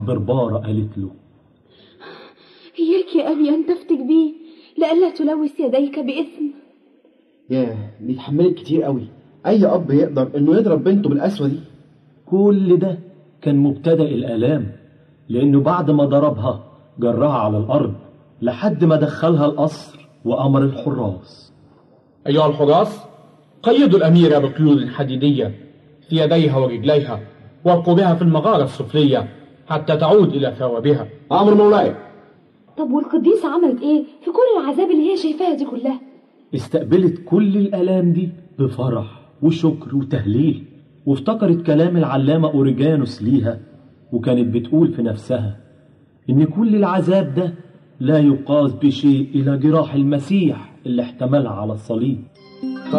بربارة قالت له إياك يا أبي أن تفتك بي لئلا تلوث يديك بإثم ياه دي اتحملت كتير قوي اي اب يقدر انه يضرب بنته بالقسوه دي كل ده كان مبتدأ الآلام لأنه بعد ما ضربها جرها على الأرض لحد ما دخلها القصر وأمر الحراس أيها الحراس قيدوا الأميرة بقيود حديدية في يديها ورجليها والقوا بها في المغارة السفلية حتى تعود إلى ثوابها امر مولاي طب والقديسة عملت إيه في كل العذاب اللي هي شايفاها دي كلها استقبلت كل الآلام دي بفرح وشكر وتهليل وافتكرت كلام العلامة أوريجانوس ليها وكانت بتقول في نفسها إن كل العذاب ده لا يقاس بشيء إلى جراح المسيح اللي احتملها على الصليب